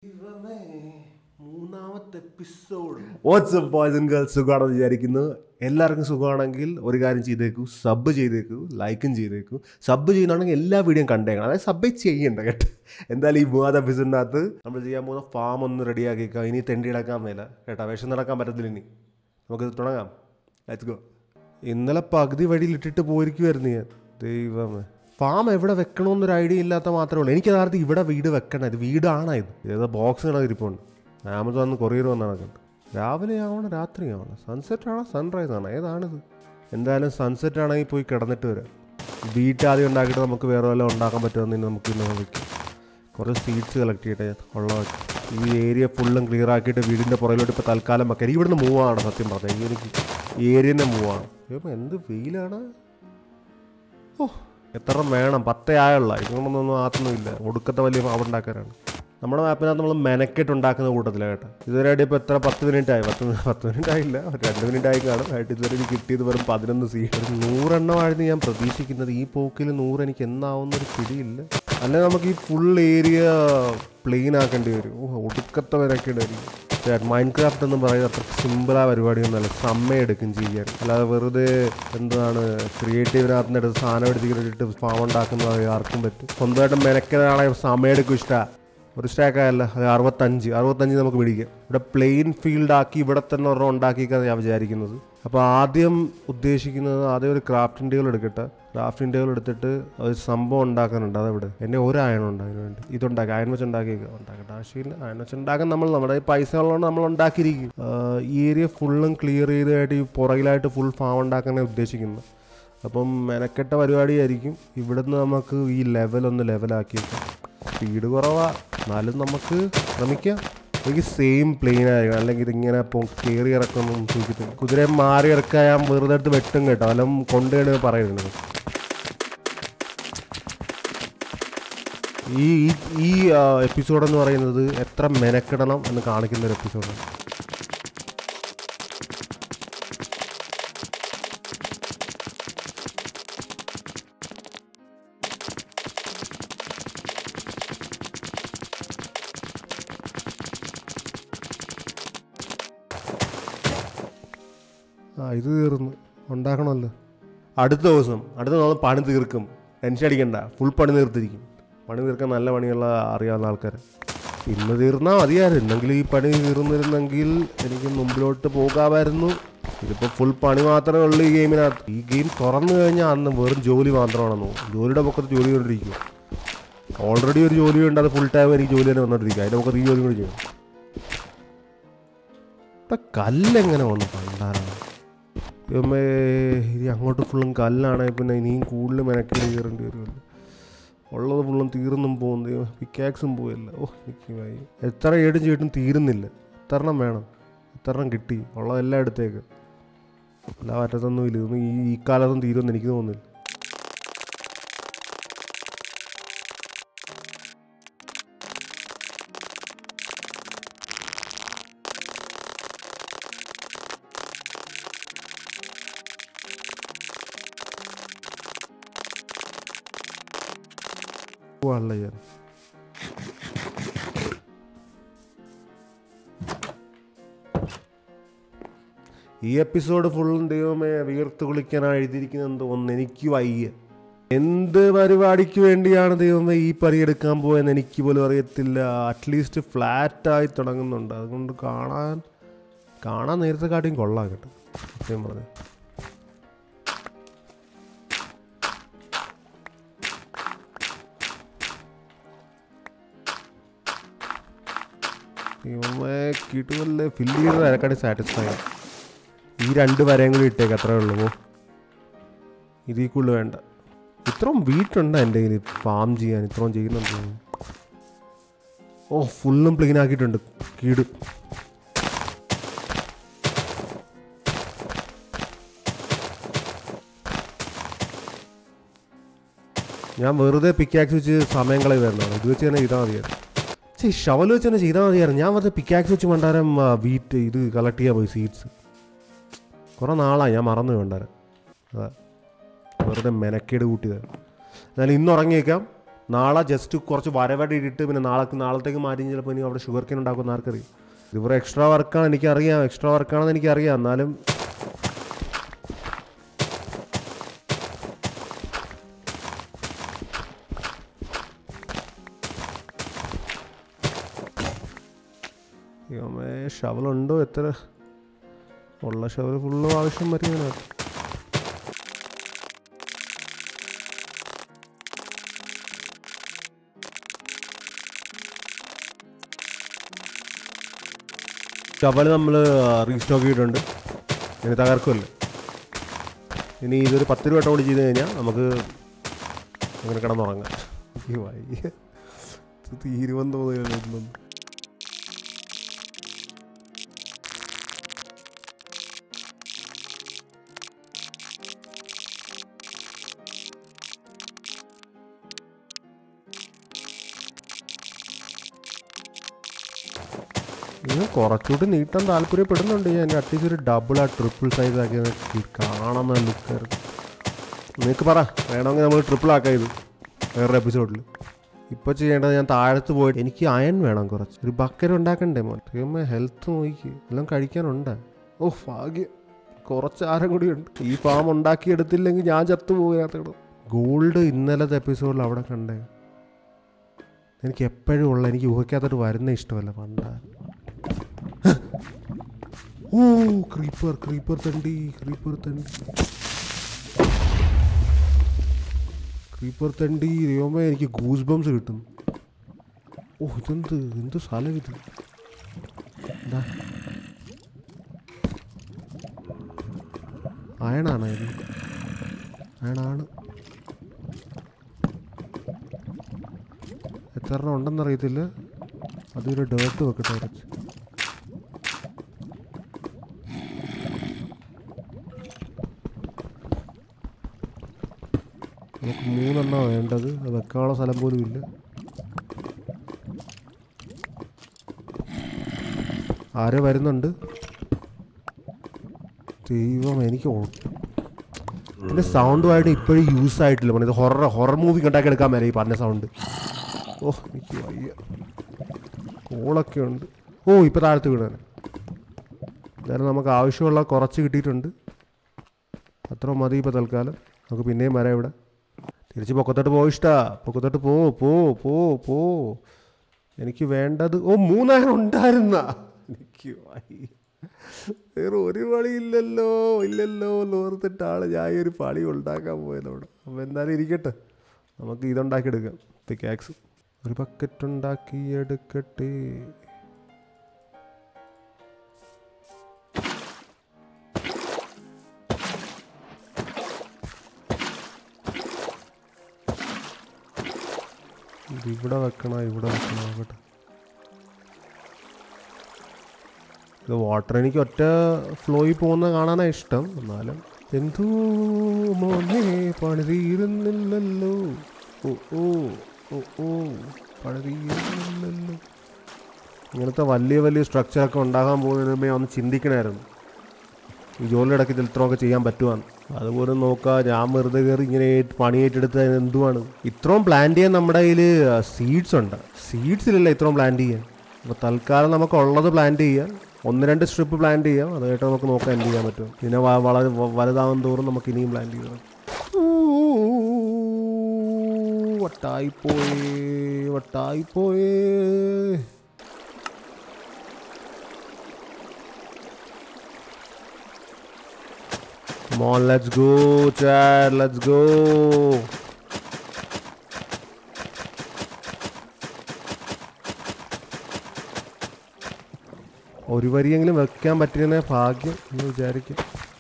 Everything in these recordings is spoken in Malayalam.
ദൈവമേ, മൂന്നാമത്തെ episode WhatsApp boys and girls സുഖമാണെന്ന് വിചാരിക്കുന്നു എല്ലാവർക്കും സുഖമാണെങ്കിൽ ഒരു കാര്യം ചെയ്തേക്കൂ സബ് ചെയ്തേക്കൂ ലൈക്കും ചെയ്തേക്കൂ സബ് ചെയ്യുന്നുണ്ടെങ്കിൽ എല്ലാ വീഡിയോയും കണ്ടേക്കണം അതായത് സബ് ചെയ്യണ്ട കേട്ടോ എന്തായാലും ഈ മൂന്നാമത്തെ എപ്പിസോഡിനകത്ത് നമ്മൾ ചെയ്യാൻ പോകുന്ന ഫാം ഒന്ന് റെഡിയാക്കിയേക്കാം ഇനി തെണ്ടി കിടക്കാൻ മേല കേട്ടോ വിഷം നടക്കാൻ പറ്റത്തില്ല ഇനി നമുക്ക് തുടങ്ങാം ലെറ്റ്സ് ഗോ ഇന്നലെ പകുതി വഴിയിൽ ഇട്ടിട്ട് പോയിരിക്കുമായിരുന്നു ഞാൻ ദൈവമേ ഫാം എവിടെ വെക്കണമെന്നൊരു ഐഡിയ ഇല്ലാത്ത മാത്രമേ ഉള്ളൂ എനിക്ക് യഥാർത്ഥം ഇവിടെ വീട് വെക്കണം ഇത് വീടാണ് ഇത് ഏതോ ബോക്സ് കിടന്നിരിപ്പുണ്ട് ആമസോൺ കൊറിയർ വന്ന് നടക്കുന്നുണ്ട് രാവിലെ ആവണം രാത്രി ആവണം സൺസെറ്റ് ആണോ സൺറൈസ് ആണോ ഏതാണിത് എന്തായാലും സൺസെറ്റ് ആണെങ്കിൽ പോയി കിടന്നിട്ട് വരാം വീട്ട് ആദ്യം ഉണ്ടാക്കിയിട്ട് നമുക്ക് വേറെ വല്ലതും ഉണ്ടാക്കാൻ പറ്റുമെന്ന് നമുക്ക് ഇന്ന് നോക്കാം കുറച്ച് സീഡ്സ് കളക്ട് ചെയ്യട്ടെ ഉള്ള ഈ ഏരിയ ഫുള്ളും ക്ലിയർ ആക്കിയിട്ട് വീടിൻ്റെ പുറകിലോട്ട് ഇപ്പോൾ തൽക്കാലം വെക്കാം എനിക്ക് ഇവിടുന്ന് മൂവ് ആണ് സത്യം പറഞ്ഞത് എനിക്ക് ഈ ഏരിയ തന്നെ മൂവ് ആണ് ഇപ്പം എന്ത് വെയിലാണ് ഓ എത്ര വേണം പത്തേ ആയുള്ള ഇതൊന്നും ആത്തൊന്നുമില്ല ഒടുക്കത്തെ വലിയ ഫാം ഉണ്ടാക്കാനാണ് നമ്മുടെ മാപ്പിനകത്ത് നമ്മൾ മെനക്കെട്ട് ഉണ്ടാക്കുന്ന കൂട്ടത്തിലാണ് കേട്ടോ ഇതുവരെയായിട്ട് ഇപ്പോൾ എത്ര പത്ത് മിനിറ്റ് ആയി പത്ത് മി- പത്ത് മിനിറ്റ് ആയില്ല ഒരു രണ്ട് മിനിറ്റ് ആയി കാണും ആയിട്ട് ഇതുവരെ എനിക്ക് കിട്ടിയത് വെറും പതിനൊന്ന് സീ ഒരു നൂറെണ്ണമായിരുന്നു ഞാൻ പ്രതീക്ഷിക്കുന്നത് ഈ പോക്കിൽ നൂറ് എനിക്ക് എന്നാവുന്നൊരു പിടിയില്ല അല്ലെ നമുക്ക് ഈ ഫുൾ ഏരിയ പ്ലെയിൻ ആക്കേണ്ടി വരും ഓ ഒടുക്കത്തെ മെനക്കേടായിരിക്കും മൈൻഡ് ക്രാഫ്റ്റ് എന്ന് പറയുന്നത് അത്ര സിമ്പിളായ പരിപാടിയൊന്നുമല്ല സമയം എടുക്കും ചെയ്യാൻ അല്ലാതെ വെറുതെ എന്താണ് ക്രിയേറ്റീവിനകത്ത് നിന്ന് എടുത്ത് സാധനം എടുത്തിട്ട് ഫാം ഉണ്ടാക്കുന്നത് ആർക്കും പറ്റും സ്വന്തമായിട്ട് മെനക്കതാണെങ്കിൽ സമയം എടുക്കും ഇഷ്ടമാണ് ഒരു സ്റ്റാക്കായല്ല അത് അറുപത്തഞ്ച് അറുപത്തഞ്ച് നമുക്ക് പിടിക്കാം ഇവിടെ പ്ലെയിൻ ഫീൽഡ് ആക്കി ഇവിടെ തന്നെ ഒരെണ്ണം ഉണ്ടാക്കിക്കാണ് ഞാൻ വിചാരിക്കുന്നത് അപ്പോൾ ആദ്യം ഉദ്ദേശിക്കുന്നത് ആദ്യം ഒരു ക്രാഫ്റ്റിംഗ് ടേബിൾ എടുക്കട്ടെ ക്രാഫ്റ്റിംഗ് ടേബിൾ എടുത്തിട്ട് ഒരു സംഭവം ഉണ്ടാക്കാനുണ്ട് അതെവിടെ എന്നെ ഒരു അയൺ ഉണ്ട് അതിന് വേണ്ടി ഇതുണ്ടാക്കി അയൺ വെച്ച് ഉണ്ടാക്കിയേക്കുക ഉണ്ടാക്കേണ്ട ആവശ്യമില്ല അയൺ വെച്ച് ഉണ്ടാക്കാൻ നമ്മൾ നമ്മുടെ ഈ പൈസ ഉള്ളതുകൊണ്ട് നമ്മൾ ഉണ്ടാക്കിയിരിക്കും ആഹ് ഈ ഏരിയ ഫുള്ളും ക്ലിയർ ചെയ്തായിട്ട് ഈ പുറകിലായിട്ട് ഫുൾ ഫാം ഉണ്ടാക്കാനാണ് ഉദ്ദേശിക്കുന്നത് അപ്പം മെനക്കെട്ട പരിപാടിയായിരിക്കും ഇവിടുന്ന് നമുക്ക് ഈ ലെവൽ ഒന്ന് ലെവലാക്കിയേക്കാം സ്പീഡ് കുറവാ എന്നാലും നമുക്ക് ശ്രമിക്കാം എനിക്ക് സെയിം പ്ലെയിൻ ആയിരിക്കണം അല്ലെങ്കിൽ ഇതിങ്ങനെ ഇപ്പോൾ കയറി ഇറക്കൊന്നും സൂചിപ്പിക്കും കുതിരയെ മാറി ഇറക്കാൻ ഞാൻ വെറുതെ എടുത്ത് വെട്ടും കേട്ടോ അല്ല കൊണ്ടുപോയി പറയുന്നത് ഈ ഈ- ഈ എപ്പിസോഡ് എന്ന് പറയുന്നത് എത്ര മെനക്കെടണം എന്ന് കാണിക്കുന്ന ഒരു എപ്പിസോഡാണ് ആ ഇത് തീർന്നു ഉണ്ടാക്കണമല്ലോ അടുത്ത ദിവസം അടുത്ത നമ്മൾ പണി തീർക്കും ടെൻഷൻ അടിക്കണ്ട ഫുൾ പണി തീർത്തിരിക്കും പണി തീർക്കാൻ നല്ല പണിയുള്ള അറിയാവുന്ന ആൾക്കാർ ഇന്ന് തീർന്നാൽ മതിയായിരുന്നു എന്നെങ്കിൽ ഈ പണി തീർന്നിരുന്നെങ്കിൽ എനിക്ക് മുമ്പിലോട്ട് പോകാമായിരുന്നു ഇതിപ്പോൾ ഫുൾ പണി മാത്രമേ ഉള്ളൂ ഈ ഗെയിമിനകത്ത് ഈ ഗെയിം തുറന്നു കഴിഞ്ഞാൽ അന്ന് വെറും ജോലി മാത്രമാണെന്ന് തോന്നുന്നു ജോലിയുടെ പൊക്കത്ത് ജോലി കൊണ്ടിരിക്കും ഓൾറെഡി ഒരു ജോലി ഉണ്ട് അത് ഫുൾ ടൈം എനിക്ക് ജോലി തന്നെ വന്നോണ്ടിരിക്കും അതിൻ്റെ പൊക്കത്ത് ഈ ജോലി കൂടി ചെയ്യും ഇവിടെ കല്ലെങ്ങനെ വന്നു പണ്ടാരാണ് ഇവമ്മേ ഇനി അങ്ങോട്ട് ഫുള്ളും കല്ലാണെങ്കിൽ പിന്നെ ഇനിയും കൂടുതൽ മെനക്കേട് കയറേണ്ടി വരുമല്ലോ ഉള്ളത് ഫുള്ളും തീർന്നും പോകുന്നു പിക്കാക്സും പോയല്ല ഓ എനിക്ക് വയ്യ. എത്ര ഏടും ചെയ്തിട്ടും തീരുന്നില്ല എത്ര എണ്ണം വേണം എത്ര എണ്ണം കിട്ടി ഉള്ളതെല്ലാം എടുത്തേക്ക് അല്ല പറ്റത്തൊന്നുമില്ല ഇതൊന്നും ഈ ഈ കാലത്തൊന്നും തീരുമെന്ന് എനിക്ക് തോന്നുന്നില്ല പോവാണല്ലോ ഞാൻ ഈ എപ്പിസോഡ് ഫുള്ളും ദൈവമേ വീർത്ത് കുളിക്കാനാണ് എഴുതിയിരിക്കുന്നതെന്ന് തോന്നുന്നു എനിക്ക് വയ്യ എന്ത് പരിപാടിക്ക് വേണ്ടിയാണ് ദൈവമേ ഈ പണി എടുക്കാൻ പോയെന്ന് എനിക്ക് പോലും അറിയത്തില്ല അറ്റ്ലീസ്റ്റ് ഫ്ലാറ്റായി തുടങ്ങുന്നുണ്ട് അതുകൊണ്ട് കാണാൻ കാണാൻ നേരത്തെ കാട്ടിയും കൊള്ളാം കേട്ടോ സത്യം പറഞ്ഞു ദൈവമേ കിട്ടുമല്ലേ ഫില്ല് ചെയ്ത് വരക്കാണ് സാറ്റിസ്ഫൈ ഈ രണ്ട് വരയും കൂടി ഇട്ടേക്ക് അത്രേ ഉള്ളൂ ഓ ഇതിൽ കൂടുതൽ വേണ്ട ഇത്രയും വീട്ടുണ്ട് എൻ്റെ കയ്യിൽ ഫാം ചെയ്യാൻ ഇത്രയും ചെയ്യുന്നുണ്ട് ഞാൻ. ഓ ഫുള്ളും പ്ലെയിൻ ആക്കിയിട്ടുണ്ട് കീട് ഞാൻ വെറുതെ പിക്കാക്സ് വെച്ച് സമയം കളയുമായിരുന്നു ഇത് വെച്ച് തന്നെ ചെയ്താൽ മതിയായിരുന്നു ചേ ഷവൽ വെച്ച് തന്നെ ചെയ്താൽ മതിയായിരുന്നു ഞാൻ വെറുതെ പിക്കാക്സ് വെച്ച് മണ്ടാരം വീറ്റ് ഇത് കളക്ട് ചെയ്യാൻ പോയി സീഡ്സ് കുറേ നാളായി ഞാൻ മറന്നു വേണ്ടാരം അതാ വെറുതെ മെനക്കേട് കൂട്ടിയതാണ് എന്നാലും ഇന്ന് ഉറങ്ങിയേക്കാം നാളെ ജസ്റ്റ് കുറച്ച് വരവടി ഇട്ടിട്ട് പിന്നെ നാളെ നാളത്തേക്ക് മാറ്റി ചിലപ്പോൾ ഇനി അവിടെ ഷുഗർ കെയിൻ ഉണ്ടാക്കുന്ന ആർക്കറിയാം ഇവർ എക്സ്ട്രാ വർക്കാണ് എനിക്കറിയാം എക്സ്ട്രാ വർക്കാണെന്ന് എനിക്കറിയാം എന്നാലും അയ്യോമേ ഷവലുണ്ടോ എത്ര ഉള്ള ഷവൽ ഫുള്ള് ആവശ്യം വരും ഇതിനകത്ത് ഷവൽ നമ്മൾ റീസ്റ്റോക്ക് ചെയ്തിട്ടുണ്ട് ഇനി തകർക്കുമല്ലോ ഇനി ഇതൊരു പത്ത് രൂപ കൂടി ചെയ്ത് കഴിഞ്ഞാൽ നമുക്ക് അങ്ങനെ കിടന്നുറങ്ങാം ഈ വയ്യ ഇത് തീരുമെന്ന് തോന്നുന്നില്ല ഇതൊന്നും ഇത് കുറച്ചുകൂടി നീട്ടാൻ താല്പര്യപ്പെടുന്നുണ്ട് ഞാൻ അറ്റ്ലീസ്റ്റ് ഒരു ഡബിൾ ആ ട്രിപ്പിൾ സൈസ് ആക്കി കാണുന്ന ലുക്കായിരുന്നു നിനക്ക് പറ വേണമെങ്കിൽ നമ്മൾ ട്രിപ്പിൾ ആക്കാം ഇത് വേറൊരു എപ്പിസോഡിൽ ഇപ്പോൾ ചെയ്യേണ്ടത് ഞാൻ താഴത്ത് പോയിട്ട് എനിക്ക് അയൺ വേണം കുറച്ച് ഒരു ബക്കറ്റ് ഉണ്ടാക്കണ്ടേ മോൻ തീർമ്മ ഹെൽത്ത് നോക്കി എല്ലാം കഴിക്കാനുണ്ട് ഓ ഭാഗ്യം കുറച്ച് ആരം കൂടി ഉണ്ട് ഈ ഫാം ഉണ്ടാക്കിയെടുത്തില്ലെങ്കിൽ ഞാൻ ചത്തു പോകാത്തത് ഗോൾഡ് ഇന്നലത്തെ എപ്പിസോഡിൽ അവിടെ കണ്ടേ എനിക്ക് എപ്പോഴും ഉള്ള എനിക്ക് ഊഹിക്കാത്തോട്ട് വരുന്ന ഇഷ്ടമല്ല പണ്ടാ ഓ ക്രീപ്പർ ക്രീപ്പർ തണ്ടി ക്രീപ്പർ തണ്ടി ക്രീപ്പർ തണ്ടി ദൈവമേ എനിക്ക് ഗൂസ് ബംസ് കിട്ടുന്നു ഓ ഇതെന്ത് എന്ത് സ്ഥലം ഇത് എന്താ അയണാണ് ഇത് അയണാണ് എത്ര എണ്ണം ഉണ്ടെന്നറിയത്തില്ല അതൊരു ഡേർട്ട് വെക്കട്ടെ കുറച്ച് നമുക്ക് മൂന്നെണ്ണം വേണ്ടത് അത് വെക്കാനുള്ള സ്ഥലം പോലും ഇല്ല ആരോ വരുന്നുണ്ട് ദൈവം എനിക്ക് ഒട്ടും ഇതിൻ്റെ സൗണ്ടുമായിട്ട് ഇപ്പോഴും യൂസ് ആയിട്ടില്ല പറഞ്ഞത് ഇത് ഹൊറർ ഹൊറർ മൂവി ഉണ്ടാക്കി എടുക്കാൻ മേലെ ഈ പറഞ്ഞ സൗണ്ട് ഓ എനിക്ക് വയ്യ കോളൊക്കെ ഉണ്ട് ഓ ഇപ്പോൾ താഴത്ത് വീണാണ് എന്തായാലും നമുക്ക് ആവശ്യമുള്ള കുറച്ച് കിട്ടിയിട്ടുണ്ട് അത്ര മതി ഇപ്പോൾ തൽക്കാലം നമുക്ക് പിന്നെയും വരാം ഇവിടെ തിരിച്ച് പൊക്കത്തോട്ട് പോ ഇഷ്ടാ പൊക്കത്തോട്ട് പോ പോ പോ പോ എനിക്ക് വേണ്ടത് ഓ മൂന്നായിരം ഉണ്ടായിരുന്ന എനിക്ക് വയ്യ വേറെ ഒരു പണിയില്ലല്ലോ ഇല്ലല്ലോ ലോർത്തിട്ട് ആള് ഞാൻ ഈ ഒരു പണി ഉണ്ടാക്കാൻ പോയതോടെ അപ്പോൾ എന്തായാലും ഇരിക്കട്ടെ നമുക്ക് ഇതുണ്ടാക്കിയെടുക്കാം പിക്കാക്സ് ഒരു ബക്കറ്റ് ഉണ്ടാക്കിയെടുക്കട്ടെ ഇത് ഇവിടെ വെക്കണോ ഇവിടെ വെക്കണോ നോക്കട്ടെ ഇത് വാട്ടർ എനിക്ക് ഒറ്റ ഫ്ലോയിൽ പോകുന്ന കാണാനാണ് ഇഷ്ടം എന്നാലും എന്തോ മോനെ പണി തീരുന്നില്ലല്ലോ ഓ ഓ ഓ ഓ പണി തീരുന്നില്ലല്ലോ ഇങ്ങനത്തെ വലിയ വലിയ സ്ട്രക്ചറൊക്കെ ഉണ്ടാകാൻ പോകുന്നതിന് മുമ്പേ ഒന്ന് ചിന്തിക്കണമായിരുന്നു ഈ ജോലി ഇടയ്ക്ക് ഇതിൽ ഇത്രയൊക്കെ ചെയ്യാൻ പറ്റുവാന്ന് അതുപോലെ നോക്കുക ഞാൻ വെറുതെ കയറി ഇങ്ങനെ പണി ഏറ്റെടുത്ത് അതിന് എന്തുവാണ് ഇത്രയും പ്ലാൻ ചെയ്യാൻ നമ്മുടെ കയ്യിൽ സീഡ്സ് ഉണ്ട് സീഡ്സ് ഇല്ലല്ലോ ഇത്രയും പ്ലാൻ ചെയ്യാൻ അപ്പോൾ തൽക്കാലം നമുക്ക് ഉള്ളത് പ്ലാൻ ചെയ്യാം ഒന്ന് രണ്ട് സ്ട്രിപ്പ് പ്ലാൻ ചെയ്യാം അതായിട്ട് നമുക്ക് നോക്കാം എന്ത് ചെയ്യാൻ പറ്റും പിന്നെ വ- വളരെ വ- വലുതാവും തോറും നമുക്ക് ഇനിയും പ്ലാൻ ചെയ്യണം വട്ടായിപ്പോയേ വട്ടായിപ്പോയേ Come on, let's go, Chad. Let's go. ഒരു വരിയെങ്കിലും വെക്കാൻ പറ്റിയെന്നെ ഭാഗ്യം എന്ന് വിചാരിക്കും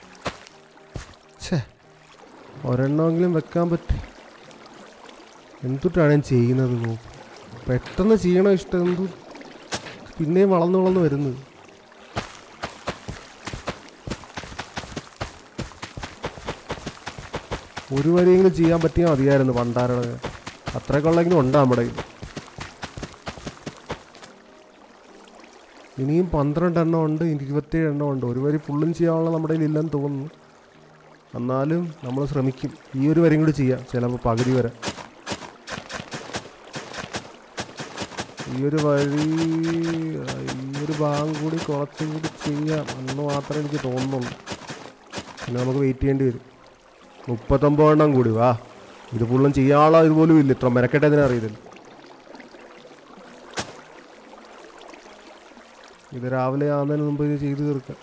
ഛേ ഒരെണ്ണമെങ്കിലും വെക്കാൻ പറ്റി എന്തുട്ടാണ് ഞാൻ ചെയ്യുന്നത് നോക്ക് പെട്ടെന്ന് ചെയ്യണം ഇഷ്ടം എന്തു പിന്നെയും വളർന്നു വളർന്നു വരുന്നത് ഒരു വരിയെങ്കിലും ചെയ്യാൻ പറ്റിയാൽ മതിയായിരുന്നു പണ്ടാരുടെ അത്രയ്ക്കുള്ളെങ്കിലും ഉണ്ട് നമ്മുടെ കയ്യിൽ ഇനിയും പന്ത്രണ്ട് എണ്ണം ഉണ്ട് ഇനി ഇരുപത്തേഴ് എണ്ണം ഉണ്ട് ഒരു വരി ഫുള്ളും ചെയ്യാനുള്ള നമ്മുടെ കയ്യിൽ ഇല്ലെന്ന് തോന്നുന്നു എന്നാലും നമ്മൾ ശ്രമിക്കും ഈ ഒരു വരിയും കൂടി ചെയ്യാം ചിലപ്പോൾ പകുതി വരെ ഈ ഒരു വഴി ഈ ഒരു ഭാഗം കൂടി കുറച്ചും കൂടി ചെയ്യാം എന്ന് മാത്രമേ എനിക്ക് തോന്നുന്നുള്ളൂ പിന്നെ നമുക്ക് വെയിറ്റ് ചെയ്യേണ്ടി വരും മുപ്പത്തൊമ്പതെണ്ണം കൂടി വാ ഇത് ഫുള്ളും ചെയ്യാനുള്ള ഇതുപോലും ഇല്ല ഇത്ര മെനക്കെട്ട് അതിനെ അറിയത്തില്ല ഇത് രാവിലെ ആവുന്നതിന് മുമ്പ് ഇത് ചെയ്ത് തീർക്കാം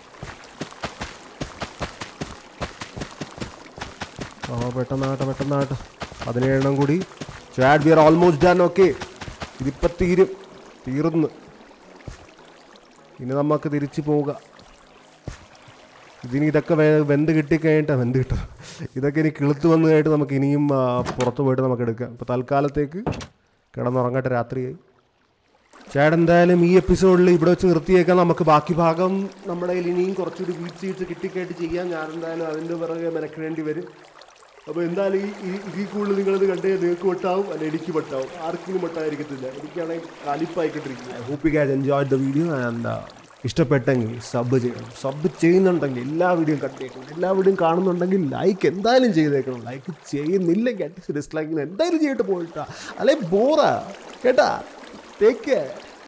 ആ പെട്ടെന്നാട്ടെ പെട്ടെന്നാട്ടെ പതിനേഴെണ്ണം കൂടി Chad we are almost done okay ഇതിപ്പോൾ തീരും തീർന്ന് ഇനി നമുക്ക് തിരിച്ചു പോവുക ഇതിന് ഇതൊക്കെ വെ- വെന്ത് കിട്ടിക്കഴിഞ്ഞിട്ട് വെന്ത് കിട്ടും ഇതൊക്കെ ഇനി കിളുത്ത് വന്നു കഴിഞ്ഞിട്ട് നമുക്ക് ഇനിയും ആ, പുറത്ത് പോയിട്ട് നമുക്ക് എടുക്കാം ഇപ്പോൾ തൽക്കാലത്തേക്ക് കിടന്നുറങ്ങട്ടെ രാത്രിയായി ചേട്ടൻ എന്തായാലും ഈ എപ്പിസോഡിൽ ഇവിടെ വെച്ച് നിർത്തിയേക്കാം നമുക്ക് ബാക്കി ഭാഗം നമ്മുടെ കയ്യിൽ ഇനിയും കുറച്ചുകൂടി ബീറ്റ് സീറ്റ്സ് കിട്ടിക്കായിട്ട് ചെയ്യാം ഞാൻ എന്തായാലും അതിൻ്റെ പിറകെ മെനക്കിടേണ്ടി വരും അപ്പോൾ എന്തായാലും ഈ ഈ- ഇതിൽ കൂടുതൽ നിങ്ങളിത് കണ്ടു നിങ്ങൾക്ക് വട്ടാവും അല്ല എനിക്ക് വട്ടാവും ആർക്കും വട്ടായിരിക്കത്തില്ല എനിക്കാണെങ്കിൽ കലിപ്പായിക്കൊണ്ടിരിക്കുന്നത് I hope you guys enjoy the video and ഇഷ്ടപ്പെട്ടെങ്കിൽ സബ് ചെയ്യണം സബ് ചെയ്യുന്നുണ്ടെങ്കിൽ എല്ലാ വീഡിയോയും കണ്ടേക്കണം എല്ലാ വീഡിയോയും കാണുന്നുണ്ടെങ്കിൽ ലൈക്ക് എന്തായാലും ചെയ്തേക്കണം ലൈക്ക് ചെയ്യുന്നില്ലെങ്കിൽ അറ്റ്ലീസ്റ്റ് ഡിസ്ലൈക്കിന് എന്തായാലും ചെയ്തിട്ട് പോയിട്ടാ അല്ലെ ബോറാ കേട്ടാ ടേക്ക് കെയർ